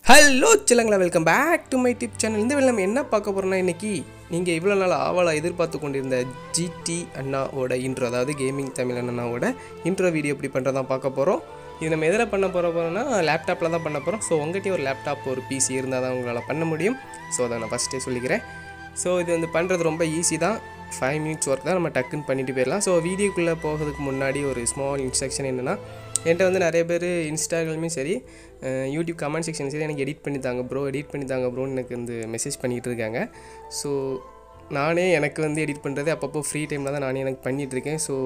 hello சிலங்களா welcome back to my tip channel இந்த வேலை நம்ம என்ன பார்க்க போகிறோம்னா இன்னைக்கு நீங்கள் இவ்வளோ நாள் ஆவலாக எதிர்பார்த்து கொண்டிருந்த ஜிடி அண்ணாவோட இன்ட்ரோ அதாவது கேமிங் தமிழ் அண்ணாவோட இன்ட்ரோ வீடியோ எப்படி பண்ணுறதான் பார்க்க போகிறோம் இது நம்ம எதில் பண்ண போகிற போகிறோம்னா லேப்டாப்பில் தான் பண்ண போகிறோம் ஸோ உங்கள்கிட்ட ஒரு லேப்டாப் ஒரு பிசி இருந்தால் தான் உங்களால் பண்ண முடியும் ஸோ அதை நான் ஃபஸ்ட்டே சொல்லிக்கிறேன் ஸோ இது வந்து பண்ணுறது ரொம்ப ஈஸி தான் ஃபைவ் மினிட்ஸ் ஒர்க் தான் நம்ம டக்குன்னு பண்ணிட்டு போயிடலாம் ஸோ வீடியோக்குள்ளே போகிறதுக்கு முன்னாடி ஒரு ஸ்மால் இன்ஸ்ட்ரக்ஷன் என்னென்னா என்கிட்ட வந்து நிறைய பேர் இன்ஸ்டாகிராமே சரி அஹ் யூடியூப் கமெண்ட் செக்ஷன் சரி எனக்கு எடிட் பண்ணி தாங்க ப்ரோ எடிட் பண்ணி தாங்க ப்ரோன்னு எனக்கு வந்து மெசேஜ் பண்ணிகிட்டு இருக்காங்க ஸோ நானே எனக்கு வந்து எடிட் பண்ணுறது அப்பப்போ ஃப்ரீ டைமில் தான் நானே எனக்கு பண்ணிகிட்ருக்கேன் ஸோ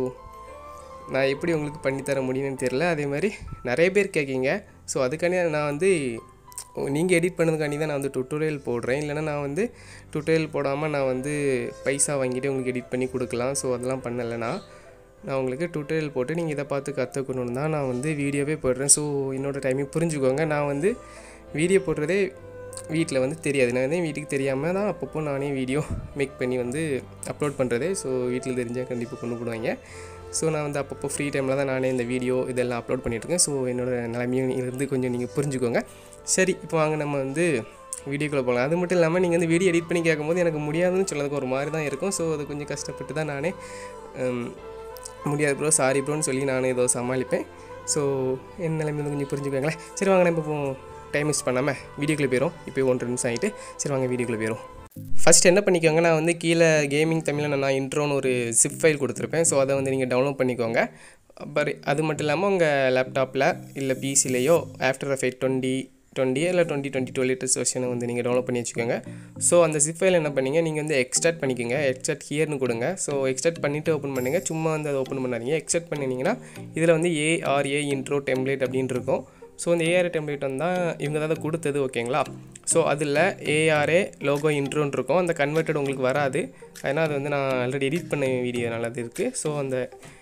நான் எப்படி உங்களுக்கு பண்ணித்தர முடியும்னு தெரில அதே மாதிரி நிறைய பேர் கேட்கீங்க ஸோ அதுக்காண்டி நான் வந்து நீங்கள் எடிட் பண்ணதுக்காண்டி தான் நான் வந்து டுட்டோரியல் போடுறேன் இல்லைன்னா நான் வந்து டுட்டோரியல் போடாமல் நான் வந்து பைசா வாங்கிட்டு உங்களுக்கு எடிட் பண்ணி கொடுக்கலாம் ஸோ அதெல்லாம் பண்ணலை நான் நான் உங்களுக்கு டுட்டோரியல் போட்டு நீங்கள் இதை பார்த்து கற்றுக்கணுன்னு தான் நான் வந்து வீடியோவே போடுறேன் ஸோ என்னோடய டைமிங் புரிஞ்சுக்கோங்க நான் வந்து வீடியோ போடுறதே வீட்டில் வந்து தெரியாது நான் வந்து வீட்டுக்கு தெரியாமல் தான் அப்பப்போ நானே வீடியோ மேக் பண்ணி வந்து அப்லோட் பண்ணுறதே ஸோ வீட்டில் தெரிஞ்சால் கண்டிப்பாக கொண்டு போடுவாங்க ஸோ நான் வந்து அப்பப்போ ஃப்ரீ டைமில் தான் நானே இந்த வீடியோ இதெல்லாம் அப்லோட் பண்ணிகிட்ருக்கேன் ஸோ என்னோடய நிலைமையும் இருந்து கொஞ்சம் நீங்கள் புரிஞ்சுக்கோங்க சரி இப்போ வாங்க நம்ம வந்து வீடியோக்குள்ளே போகலாம் அது மட்டும் இல்லாமல் நீங்கள் வந்து வீடியோ எடிட் பண்ணி கேட்கும்போது எனக்கு முடியாதுன்னு சொல்லதுக்கு ஒரு மாதிரி தான் இருக்கும் ஸோ அது கொஞ்சம் கஷ்டப்பட்டு தான் நானே ஹம், முடியாது ப்ரோ சாரி ப்ரோன்னு சொல்லி நானும் ஏதோ சமாளிப்பேன் ஸோ என் நிலைமை வந்து கொஞ்சம் புரிஞ்சுக்கோங்களேன் சரி வாங்க நம்ம இப்போ டைம் வேஸ்ட் பண்ணாமல் வீடியோக்குள்ளே போயிடும் இப்போ ஒன்றரை நிமிஷம் ஆகிட்டு சரி வாங்க வீடியோக்குள்ளே போயிடும் ஃபஸ்ட் என்ன பண்ணிக்கோங்க நான் வந்து கீழே கேமிங் தமிழில் நான் இன்ட்ரோன்னு ஒரு ஜிப் ஃபைல் கொடுத்துருப்பேன் ஸோ அதை வந்து நீங்கள் டவுன்லோட் பண்ணிக்கோங்க அப்புறம் அது மட்டும் இல்லாமல் உங்கள் லேப்டாப்பில் இல்லை பிசிலேயோ ஆஃப்டர் எஃபெக்ட் டுவெண்ட்டி டுவெண்ட்டி இல்லை டுவெண்ட்டி டுவெண்ட்டி டூ லிட்டர்ஸ் வெர்ஷனை வந்து நீங்கள் டவுன்லோட் பண்ணி வச்சுக்கோங்க ஸோ அந்த ஜிப் ஃபைல் என்ன பண்ணீங்க நீங்கள் வந்து எக்ஸ்ட்ராக்ட் பண்ணிக்கோங்க எக்ஸ்ட்ராக்ட் ஹியர்னு கொடுங்க ஸோ எக்ஸ்ட்ராக்ட் பண்ணிவிட்டு ஓப்பன் பண்ணுங்கள் சும்மா வந்து அதை ஓப்பன் பண்ணாதீங்க எக்ஸ்ட்ராக்ட் பண்ணிங்கன்னா இதில் வந்து ஏஆர்ஏ இன்ட்ரோ டெம்ப்ளேட் அப்படின்னு இருக்கும் ஸோ இந்த ஏஆர்ஏ டெம்ப்ளேட் வந்தால் இவங்க தான் அதை கொடுத்தது ஓகேங்களா ஸோ அதில் ஏஆர்ஏ லோகோ இன்ட்ரோன்னு இருக்கும் அந்த கன்வெர்ட்டட் உங்களுக்கு வராது ஏன்னா அது வந்து நான் ஆல்ரெடி எடிட் பண்ண வீடியோ நல்லது இருக்குது ஸோ அந்த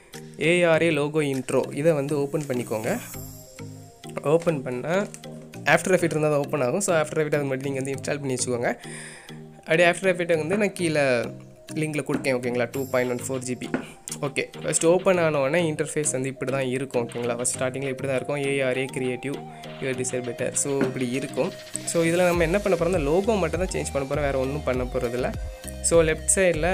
ஏஆர்ஏ லோகோ இன்ட்ரோ இதை வந்து ஓப்பன் பண்ணிக்கோங்க ஓப்பன் பண்ணால் ஆஃப்டர் எஃபெக்ட் இருந்தால் அது ஓப்பன் ஆகும் ஸோ ஆஃப்டர் எஃபெக்ட் அது மட்டும் நீங்கள் வந்து இன்ஸ்டால் பண்ணி வச்சுக்கோங்க அப்படியே ஆஃப்டர் எஃபெக்ட்டை வந்து நான் கீழே லிங்கில் கொடுக்கேன் ஓகேங்களா two point one four GB okay first open ஆன உடனே இன்டர்ஃபேஸ் வந்து இப்படி தான் இருக்கும் ஓகேங்களா ஃபஸ்ட் ஸ்டார்டிங்கில் இப்படி தான் இருக்கும் ஏஆர்ஏ creative you're desire better so இப்படி இருக்கும் ஸோ இதில் நம்ம என்ன பண்ண போகிறோம் லோகோ மட்டும் தான் சேஞ்ச் பண்ண போகிறோம் வேறு ஒன்றும் பண்ண போகிறதில்ல ஸோ லெஃப்ட் சைடில்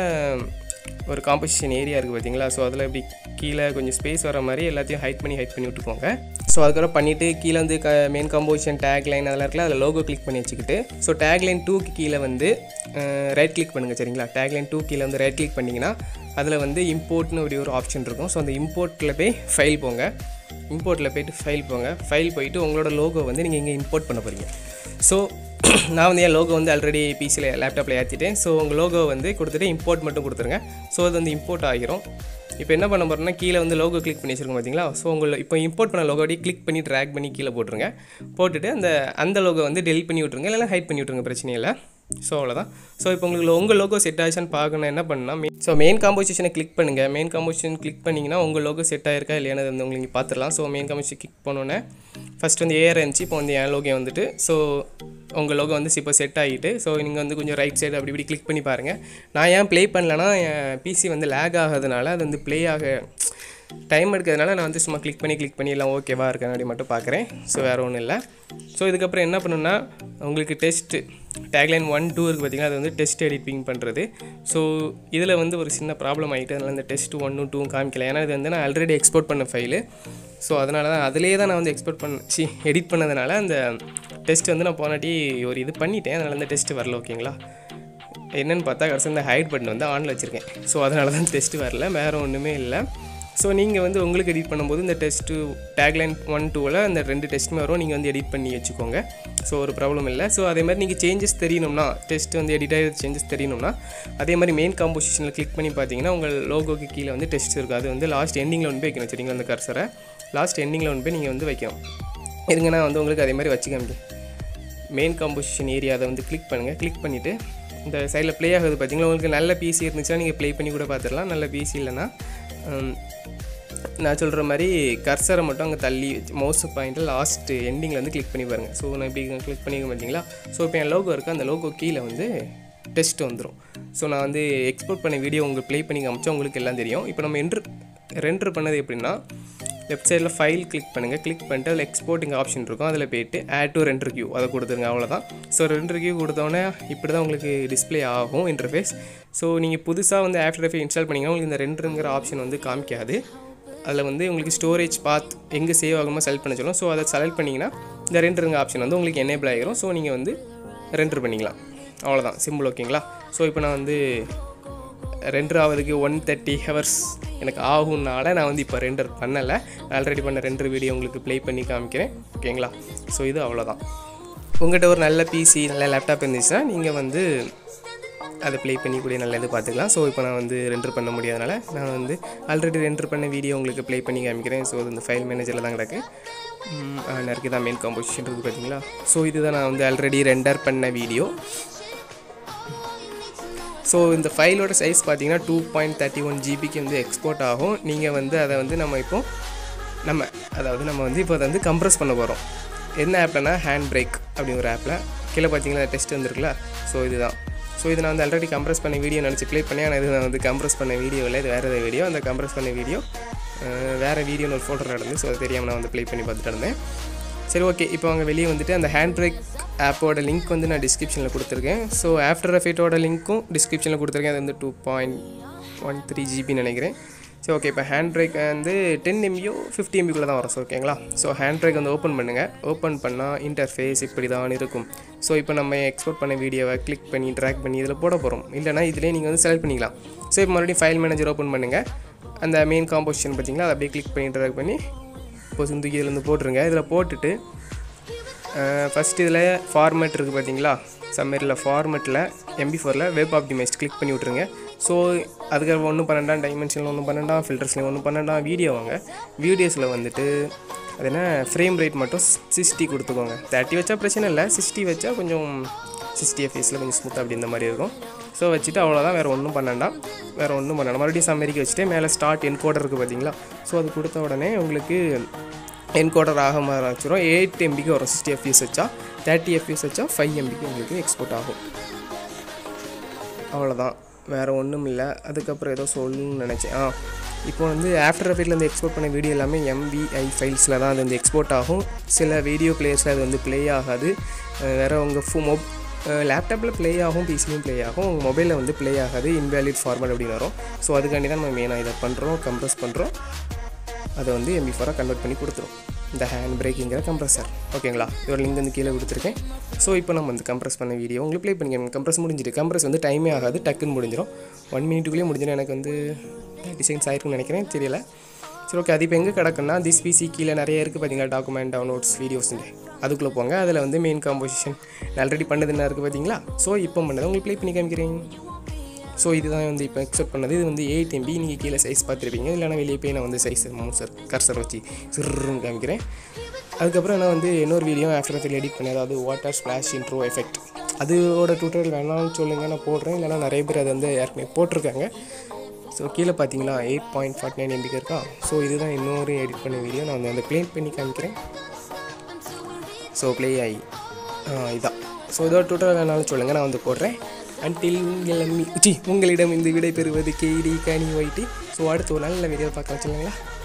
ஒரு காம்பசிஷன் ஏரியா இருக்குது பார்த்தீங்களா ஸோ அதில் இப்படி கீழே கொஞ்சம் ஸ்பேஸ் வர மாதிரி எல்லாத்தையும் ஹைட் பண்ணி ஹைட் பண்ணி விட்டுக்கோங்க ஸோ அதுக்கப்புறம் பண்ணிவிட்டு கீழே வந்து க மெயின் காம்போசிஷன் டேக் லைன் அதெல்லாம் இருக்குல்ல அதில் லோகோ கிளிக் பண்ணி வச்சுக்கிட்டு ஸோ டேக் லைன் டூக்கு கீழே வந்து ரைட் கிளிக் பண்ணுங்கள் சரிங்களா டேக் லைன் டூ கீழே வந்து ரைட் கிளிக் பண்ணிங்கன்னா அதில் வந்து இம்போர்ட்னு ஒரு ஒரு ஆப்ஷன் இருக்கும் ஸோ அந்த இம்போர்ட்டில் போய் ஃபைல் போங்க இம்போர்ட்டில் போயிட்டு ஃபைல் போங்க ஃபைல் போயிட்டு உங்களோட லோகோ வந்து நீங்கள் இங்கே இம்போர்ட் பண்ண போகிறீங்க ஸோ நான் வந்து என் லோகோ வந்து ஆல்ரெடி பிசியில் லேப்டாப்பில் ஏற்றிட்டேன் ஸோ உங்கள் லோகோ வந்து கொடுத்துட்டு இம்போர்ட் மட்டும் கொடுத்துருங்க ஸோ அது வந்து இம்போர்ட் ஆகிரும் இப்போ என்ன பண்ண போகிறோம்னா கீழே வந்து லோகோ கிளிக் பண்ணி வச்சிருக்கோம் பார்த்தீங்களா ஸோ உங்களை இப்போ இம்போர்ட் பண்ண லோகோ அப்படியே கிளிக் பண்ணி ட்ராக் பண்ணி கீழே போட்டுருங்க போட்டுட்டு அந்த அந்த லோகோ வந்து டெலிட் பண்ணி விட்ருங்க இல்லைனா ஹைட் பண்ணி விட்ருங்க பிரச்சனை இல்லை ஸோ அவ்வளோதான் ஸோ இப்போ உங்களுக்கு உங்கள் லோகோ செட் ஆச்சுன்னு பார்க்கணும் என்ன பண்ணால் ஸோ மெயின் காம்போசிஷனை கிளிக் பண்ணுங்கள் மெயின் காம்போசிஷன் கிளிக் பண்ணிங்கன்னா உங்கள் லோகோ செட் ஆயிருக்கா இல்லையானு வந்து உங்களுக்கு பார்த்துடலாம் ஸோ மெயின் காம்போசிஷன் கிளிக் பண்ணோன்னே ஃபஸ்ட் வந்து ஏஆர் இருந்துச்சு இப்போ வந்து என் லோகோ வந்துட்டு ஸோ உங்கள் லோகோ வந்து இப்போ செட் ஆகிட்டு ஸோ நீங்கள் வந்து கொஞ்சம் ரைட் சைடு அப்படி இப்படி கிளிக் பண்ணி பாருங்கள் நான் ஏன் ப்ளே பண்ணலன்னா என் பிசி வந்து லேக் ஆகிறதுனால அது வந்து ப்ளே ஆக டைம் எடுக்கிறதுனால நான் வந்து சும்மா கிளிக் பண்ணி கிளிக் பண்ணி எல்லாம் ஓகேவா இருக்கேன் அப்படி மட்டும் பார்க்குறேன் ஸோ வேறு ஒன்றும் இல்லை ஸோ இதுக்கப்புறம் என்ன பண்ணணும்னா உங்களுக்கு டெஸ்ட்டு டேக்லைன் ஒன் டூ இருக்குது பார்த்தீங்கன்னா அது வந்து டெஸ்ட் எடிட்டிங் பண்ணுறது ஸோ இதில் வந்து ஒரு சின்ன ப்ராப்ளம் ஆகிட்டு அதனால் இந்த டெஸ்ட் ஒன்னும் டூவும் காமிக்கல ஏன்னா இது வந்து நான் ஆல்ரெடி எக்ஸ்போர்ட் பண்ண ஃபைலு ஸோ அதனால தான் அதிலேயே தான் நான் வந்து எக்ஸ்போர்ட் பண்ண சி எடிட் பண்ணதுனால அந்த டெஸ்ட் வந்து நான் போனாட்டி ஒரு இது பண்ணிட்டேன் அதனால் அந்த டெஸ்ட்டு வரல ஓகேங்களா என்னென்னு பார்த்தா கடைசி இந்த ஹைட் பட்டன் வந்து ஆனில் வச்சுருக்கேன் ஸோ அதனால தான் டெஸ்ட்டு வரல வேறு ஒன்றுமே இல்லை ஸோ நீங்கள் வந்து உங்களுக்கு எடிட் பண்ணும்போது இந்த டெஸ்ட்டு டேக்லைன் ஒன் டூவில் அந்த ரெண்டு டெஸ்ட்டுமே வரும் நீங்கள் வந்து எடிட் பண்ணி வச்சுக்கோங்க ஸோ ஒரு ப்ராப்ளம் இல்லை ஸோ அதே மாதிரி நீங்கள் சேஞ்சஸ் தெரியணும்னா டெஸ்ட் வந்து எடிட் ஆகிற சேஞ்சஸ் தெரியணும்னா அதே மாதிரி மெயின் காம்போசிஷனில் கிளிக் பண்ணி பார்த்தீங்கன்னா உங்கள் லோகோக்கு கீழே வந்து டெஸ்ட் இருக்குது அது வந்து லாஸ்ட் எண்டிங்கில் ஒன்று போய் வைக்கணும் சரிங்களா அந்த கர்சரை லாஸ்ட் எண்டிங்கில் ஒன்று போய் நீங்கள் வந்து வைக்கணும் இருங்க நான் வந்து உங்களுக்கு அதே மாதிரி வச்சு காமிக்கேன் மெயின் காம்போசிஷன் ஏரியா அதை வந்து கிளிக் பண்ணுங்கள் கிளிக் பண்ணிவிட்டு இந்த சைடில் ப்ளே ஆகுது பார்த்தீங்களா உங்களுக்கு நல்ல பிசி இருந்துச்சுன்னா நீங்கள் ப்ளே பண்ணி கூட பார்த்துடலாம் நல்ல பிசி இல்லைன்னா ஹம், நான் சொல்கிற மாதிரி கர்சரை மட்டும் அங்கே தள்ளி வச்சு மவுஸ் பாயிண்ட்டில் லாஸ்ட் எண்டிங்கில் வந்து கிளிக் பண்ணி பாருங்கள் ஸோ நான் இப்படி கிளிக் பண்ணிக்க பார்த்தீங்களா ஸோ இப்போ என் லோகோ இருக்குது அந்த லோகோ கீழே வந்து டெஸ்ட் வந்துடும் ஸோ நான் வந்து எக்ஸ்போர்ட் பண்ண வீடியோ உங்களுக்கு ப்ளே பண்ணி காமிச்சா உங்களுக்கு எல்லாம் தெரியும் இப்போ நம்ம என்ட்ரு ரெண்டர் பண்ணது எப்படின்னா லெஃப்ட் சைடில் ஃபைல் கிளிக் பண்ணுங்கள் கிளிக் பண்ணிட்டு அதில் எக்ஸ்போர்ட்டிங் ஆப்ஷன் இருக்கும் அதில் போயிட்டு ஆட் டு ரெண்டர் கியூ அதை கொடுத்துருங்க அவ்வளோதான் ஸோ ரெண்டர் கியூ கொடுத்தோன்னே இப்படி தான் உங்களுக்கு டிஸ்ப்ளே ஆகும் இன்டர்ஃபேஸ் ஸோ நீங்கள் புதுசாக வந்து ஆஃப்டர் எஃபெக்ட் இன்ஸ்டால் பண்ணிங்கன்னா உங்களுக்கு இந்த ரெண்டருங்கிற ஆப்ஷன் வந்து காமிக்காது அதில் வந்து உங்களுக்கு ஸ்டோரேஜ் பாத் எங்கே சேவ் ஆகுமோ செலக்ட் பண்ண சொல்லும் ஸோ அதை செலக்ட் பண்ணிங்கன்னா இந்த ரெண்டருங்க ஆப்ஷன் வந்து உங்களுக்கு எனேபிள் ஆகிரும் ஸோ நீங்கள் வந்து ரெண்டர் பண்ணிக்கலாம் அவ்வளோதான் சிம்பிள் ஓகேங்களா ஸோ இப்போ நான் வந்து ரெண்டர் ஆகிறதுக்கு ஒன் தேர்ட்டி ஹவர்ஸ் எனக்கு ஆகும்னால நான் வந்து இப்போ ரெண்டர் பண்ணலை ஆல்ரெடி பண்ண ரெண்டர் வீடியோ உங்களுக்கு ப்ளே பண்ணி காமிக்கிறேன் ஓகேங்களா ஸோ இது அவ்வளோதான் உங்கள்கிட்ட ஒரு நல்ல பிசி நல்ல லேப்டாப் இருந்துச்சுன்னா நீங்கள் வந்து அதை ப்ளே பண்ணி கூட நல்ல இது பார்த்துக்கலாம் ஸோ இப்போ நான் வந்து ரெண்டர் பண்ண முடியாதனால நான் வந்து ஆல்ரெடி ரெண்டர் பண்ண வீடியோ உங்களுக்கு ப்ளே பண்ணி காமிக்கிறேன் ஸோ இந்த ஃபைல் மேனேஜரில் தான் கிடக்கு நிறைய தான் மெயின் காம்போசிஷன் இருக்குது பார்த்தீங்களா ஸோ இதுதான் நான் வந்து ஆல்ரெடி ரெண்டர் பண்ண வீடியோ ஸோ இந்த ஃபைலோட சைஸ் பார்த்தீங்கன்னா டூ பாயிண்ட் தேர்ட்டி ஒன் ஜிபிக்கு வந்து எக்ஸ்போர்ட் ஆகும் நீங்கள் வந்து அதை வந்து நம்ம இப்போ நம்ம அதாவது நம்ம வந்து இப்போ அதை வந்து கம்ப்ரஸ் பண்ண போகிறோம் என்ன ஆப்லனா ஹேண்ட் பிரேக் அப்படிங்கிற ஒரு ஆப்பில் கீழே பார்த்தீங்களா டெஸ்ட் வந்துருக்குல்ல ஸோ இதுதான் ஸோ இது நான் வந்து ஆல்ரெடி கம்ப்ரஸ் பண்ண வீடியோ நினச்சி ப்ளே பண்ணி ஆனால் இது நான் வந்து கம்ப்ரஸ் பண்ண வீடியோ இல்லை இது வேறு வீடியோ அந்த கம்ப்ரஸ் பண்ண வீடியோ வேறு வீடியோன்னு ஒரு ஃபோட்டோ நடந்து ஸோ அது தெரியாமல் நான் வந்து ப்ளே பண்ணி பார்த்துட்டு இருந்தேன் சரி ஓகே இப்போ அவங்க வெளியே வந்துட்டு அந்த ஹேண்ட் பிரேக் ஆப்போட லிங்க் வந்து நான் டிஸ்கிரிப்ஷனில் கொடுத்துருக்கேன் ஸோ ஆஃப்டர் எஃபெக்டோட லிங்க்கும் டிஸ்கிரிப்ஷனில் கொடுத்துருக்கேன் அது வந்து டூ பாயிண்ட் ஒன் த்ரீ ஜிபின்னு நினைக்கிறேன் சரி ஓகே இப்போ ஹேண்ட் பிரேக் வந்து டென் எம்பியோ ஃபிஃப்டி எம்பிக்குள்ளே தான் வரும் ஸோ ஓகேங்களா ஸோ ஹேண்ட் பிரேக் வந்து ஓப்பன் பண்ணுங்கள் ஓப்பன் பண்ணால் இன்டர்ஃபேஸ் இப்படி தான் இருக்கும் ஸோ இப்போ நம்ம எக்ஸ்போர்ட் பண்ண வீடியோவை கிளிக் பண்ணி ட்ராக் பண்ணி இதில் போட போகிறோம் இல்லைனா இதிலே நீங்கள் வந்து செலக்ட் பண்ணிக்கலாம் ஸோ இப்போ மறுபடியும் ஃபைல் மேனேஜர் ஓப்பன் பண்ணுங்கள் அந்த மெயின் காம்போசிஷன் பார்த்தீங்களா அதை அப்படியே கிளிக் பண்ணி ட்ராக் பண்ணி இப்போ சுந்துக்கி இதில் வந்து போட்டுருங்க இதில் போட்டுட்டு ஃபஸ்ட் இதில் ஃபார்மேட் இருக்குது பார்த்தீங்களா சம்மரியில் ஃபார்மேட்டில் எம்பி ஃபோரில் வெப் ஆப்டிமைஸ்ட் கிளிக் பண்ணி விட்ருங்க ஸோ அதுக்கு ஒன்று பன்னெண்டாம் டைமென்ஷனில் ஒன்று பன்னெண்டாம் ஃபில்டர்ஸ்லேயும் ஒன்று பன்னெண்டாம் வீடியோ வாங்க வீடியோஸில் வந்துட்டு அது என்ன ஃப்ரேம் ரேட் மட்டும் சிக்ஸ்டி கொடுத்துக்கோங்க தேர்ட்டி வச்சா பிரச்சனை இல்லை சிக்ஸ்டி வச்சா கொஞ்சம் சிக்ஸ்டி எஃப்எஸில் கொஞ்சம் ஸ்மூத்தாக அப்படி இந்த மாதிரி இருக்கும் ஸோ வச்சுட்டு அவ்வளோதான் வேறு ஒன்றும் பண்ணண்டாம் வேறு ஒன்றும் பண்ணணும் மறுபடியும் சம்மரிக்கு வச்சுட்டு மேலே ஸ்டார்ட் என்கோடர் இருக்குது பார்த்தீங்களா ஸோ அது கொடுத்த உடனே உங்களுக்கு என்கோடர் ஆக ஆரம்பிச்சிடும் எயிட் எம்பிக்கு வரும் சிக்ஸ்டி எஃப்எஸ் வச்சா தேர்ட்டி எஃப்எஸ் வச்சா ஃபைவ் எம்பிக்கு உங்களுக்கு எக்ஸ்போர்ட் ஆகும் அவ்வளோதான் வேறு ஒன்றும் இல்லை அதுக்கப்புறம் ஏதோ சொல்லணும்னு நினச்சேன் ஆ இப்போ வந்து ஆஃப்டர் எஃபெக்ட்லேருந்து எக்ஸ்போர்ட் பண்ண வீடியோ எல்லாமே எம்பிஐ ஃபைல்ஸில் தான் அது வந்து எக்ஸ்போர்ட் ஆகும் சில வீடியோ பிளேயர்ஸில் அது வந்து ப்ளே ஆகாது வேறு உங்கள் ஃபோ மொப் லேப்டாப்பில் ப்ளே ஆகும் பிசிலையும் ப்ளே ஆகும் உங்கள் மொபைலில் வந்து ப்ளே ஆகாது இன்வேலிட் ஃபார்மேட் அப்படின்னு வரும் ஸோ அதுக்காண்டி தான் நம்ம மெயினாக இதை பண்ணுறோம் கம்ப்ரஸ் பண்ணுறோம் அதை வந்து எம்பி ஃபோராக கன்வெர்ட் பண்ணி கொடுத்துரும் இந்த ஹேண்ட் பிரேக்கிங்கிற கம்ப்ரஸர் ஓகேங்களா இதோட லிங்க் வந்து கீழே கொடுத்துருக்கேன் ஸோ இப்போ நம்ம வந்து கம்ப்ரஸ் பண்ண வீடியோ உங்களுக்கு ப்ளே பண்ணிக்கணும் கம்ப்ரஸ் முடிஞ்சிட்டு கம்ப்ரஸ் வந்து டைமே ஆகாது டக்குன்னு முடிஞ்சிடும் ஒன் மினிட்டுக்குள்ளேயே முடிஞ்சிடும் எனக்கு வந்து தேர்ட்டி செகண்ட்ஸ் ஆயிருக்குன்னு நினைக்கிறேன் தெரியல சரி ஓகே அது இப்போ எங்கே கிடக்குன்னா திஸ் பிசி கீழே நிறைய இருக்குது பார்த்தீங்களா டாக்குமெண்ட் டவுன்லோட்ஸ் வீடியோஸ்ன்னு அதுக்குள்ளே போங்க அதில் வந்து மெயின் காம்போசிஷன் ஆல்ரெடி பண்ணது என்ன இருக்குது பார்த்தீங்களா ஸோ இப்போ பண்ணதை உங்களுக்கு ப்ளே பண்ணி காமிக்கிறேன் ஸோ இதுதான் வந்து இப்போ எக்ஸப்ட் பண்ணது இது வந்து எயிட் எம்பி நீங்கள் கீழே சைஸ் பார்த்துருப்பீங்க இல்லைனா வெளியே போய் நான் வந்து சைஸ் மவுசர் கர்சர் வச்சு சிறுன்னு காமிக்கிறேன் அதுக்கப்புறம் நான் வந்து இன்னொரு வீடியோ ஆஃப்டர் எஃபெக்ட் எடிட் பண்ணி அதாவது வாட்டர் ஸ்ப்ளாஷ் இன்ட்ரோ எஃபெக்ட் அதோட டுட்டோரியல் வேணாலும் சொல்லுங்கள் நான் போடுறேன் இல்லைனா நிறைய பேர் அது வந்து ஏற்கனவே போட்டிருக்காங்க ஸோ கீழே பார்த்தீங்களா எயிட் பாயிண்ட் ஃபார்ட்டி நைன் எம்பிக்கு இருக்கா ஸோ இதுதான் இன்னொரு எடிட் பண்ண வீடியோ நான் வந்து அந்த ப்ளே பண்ணி காமிக்கிறேன் ஸோ ப்ளே ஆகி இதான் ஸோ இதோட டுட்டோரியல் வேணாலும் சொல்லுங்கள் நான் வந்து போடுறேன் அன்டில் உங்களிடம் சி உங்களிடம் இந்த விடை பெறுவது கேடி கனி ஒயிட்டி ஸோ அடுத்து ஒரு நல்ல வீடியோ பார்க்கலாம் சொல்லுங்களா